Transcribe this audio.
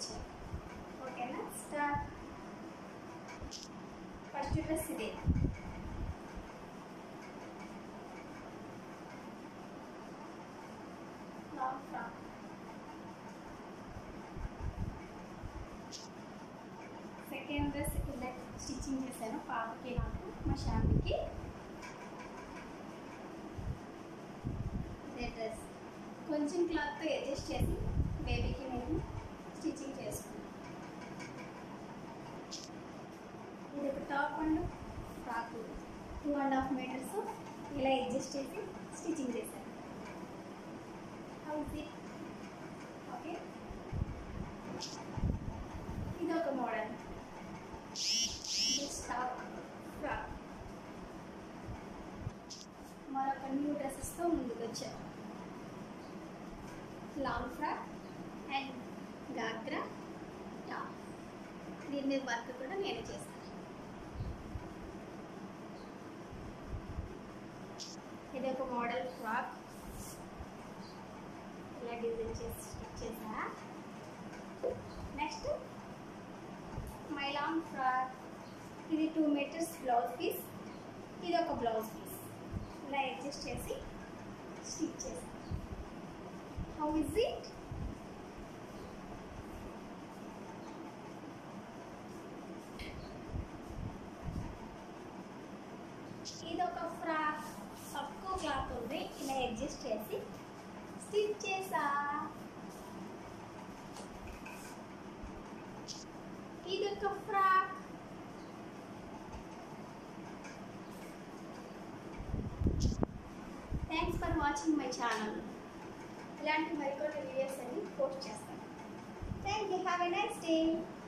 వచ్చాయి ఓకేనా start first dress ఇదే లాంగ్ ఫ్రాక్ సెకండ్ డ్రెస్ ఇలా స్టిచ్చింగ్ చేశాను పాపకి నాకు మా షాంపీకి ఇదే డ్రెస్ కొంచెం క్లాత్తో అడ్జస్ట్ చేసి బేబీకి నేను స్టిచ్చింగ్ చేసుకున్నాను ఇది ఒక top and frock two and half metres ఇలా అడ్జస్ట్ చేసి స్టిచ్చింగ్ చేశాను హౌస్ ఇట్ ఓకే ఇది ఒక మోడల్ దిస్ టాప్ ఫ్రాక్ మరొక న్యూ డ్రెస్సెస్తో ముందుకు వచ్చారు long frock and ghagra top దీని మీద వర్క్ కూడా నేను చేస్తాను ఇది ఒక మోడల్ ఫ్రాక్ ఇలా డిజైన్ చేసి స్టిచ్ చేసా నెక్స్ట్ మై లాంగ్ ఫ్రాక్ ఇది టూ మీటర్స్ బ్లౌజ్ పీస్ ఇది ఒక బ్లౌజ్ పీస్ ఇలా అడ్జస్ట్ చేసి స్టిచ్ చేసాను హౌ ఇస్ ఇట్ ఇది ఒక ఫ్రాక్ తక్కువ క్లాత్ ఉంది ఇలా అడ్జస్ట్ చేసి స్టిచ్ చేసా ఇది ఒక frock thanks for watching my channel ఇలాంటి మరికొన్ని వీడియోస్ అన్ని పోస్ట్ చేస్తాను thank you have a nice day